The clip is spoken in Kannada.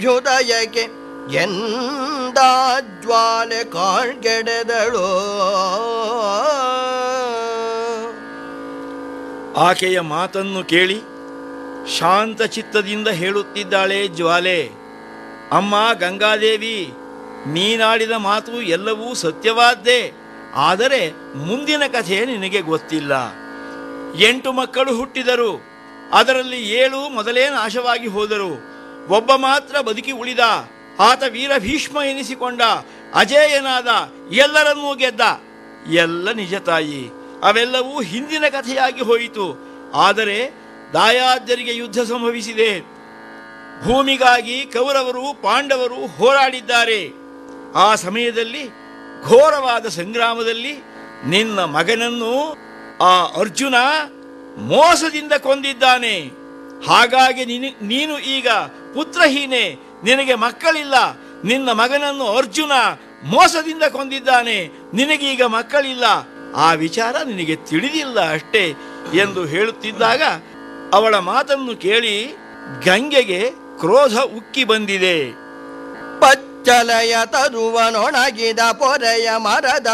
ಅಭ್ಯುದಯಕ್ಕೆ ಎಂದ ಜ್ವಾಲೆ ಕಾಳ್ಗೆಡೆದಳು ಆಕೆಯ ಮಾತನ್ನು ಕೇಳಿ ಶಾಂತ ಚಿತ್ತದಿಂದ ಹೇಳುತ್ತಿದ್ದಾಳೆ ಜ್ವಾಲೆ ಅಮ್ಮ ಗಂಗಾದೇವಿ ನೀನಾಡಿದ ಮಾತು ಎಲ್ಲವೂ ಸತ್ಯವಾದ್ದೇ ಆದರೆ ಮುಂದಿನ ಕಥೆ ನಿನಗೆ ಗೊತ್ತಿಲ್ಲ ಎಂಟು ಮಕ್ಕಳು ಹುಟ್ಟಿದರು ಅದರಲ್ಲಿ ಏಳು ಮೊದಲೇ ನಾಶವಾಗಿ ಹೋದರು ಒಬ್ಬ ಮಾತ್ರ ಬದುಕಿ ಉಳಿದ ಆತ ವೀರ ಭೀಷ್ಮ ಎನಿಸಿಕೊಂಡ ಅಜೇಯನಾದ ಎಲ್ಲರನ್ನೂ ಗೆದ್ದ ಎಲ್ಲ ನಿಜ ತಾಯಿ ಅವೆಲ್ಲವೂ ಹಿಂದಿನ ಕಥೆಯಾಗಿ ಹೋಯಿತು ಆದರೆ ದಾಯಾದ್ಯರಿಗೆ ಯುದ್ಧ ಸಂಭವಿಸಿದೆ ಭೂಮಿಗಾಗಿ ಕೌರವರು ಪಾಂಡವರು ಹೋರಾಡಿದ್ದಾರೆ ಆ ಸಮಯದಲ್ಲಿ ಘೋರವಾದ ಸಂಗ್ರಾಮದಲ್ಲಿ ನಿನ್ನ ಮಗನನ್ನು ಆ ಅರ್ಜುನ ಮೋಸದಿಂದ ಕೊಂದಿದ್ದಾನೆ ಹಾಗಾಗಿ ನಿನ- ನೀನು ಈಗ ಪುತ್ರಹೀನೆ ನಿನಗೆ ಮಕ್ಕಳಿಲ್ಲ ನಿನ್ನ ಮಗನನ್ನು ಅರ್ಜುನ ಮೋಸದಿಂದ ಕೊಂದಿದ್ದಾನೆ ನಿನಗೀಗ ಮಕ್ಕಳಿಲ್ಲ ಆ ವಿಚಾರ ನಿನಗೆ ತಿಳಿದಿಲ್ಲ ಅಷ್ಟೇ ಎಂದು ಹೇಳುತ್ತಿದ್ದಾಗ ಅವಳ ಮಾತನ್ನು ಕೇಳಿ ಗಂಗೆಗೆ ಕ್ರೋಧ ಉಕ್ಕಿ ಬಂದಿದೆ ಪಚ್ಚಲಯ ತರುವನೊಣಗಿದ ಪೊರೆಯ ಮರದ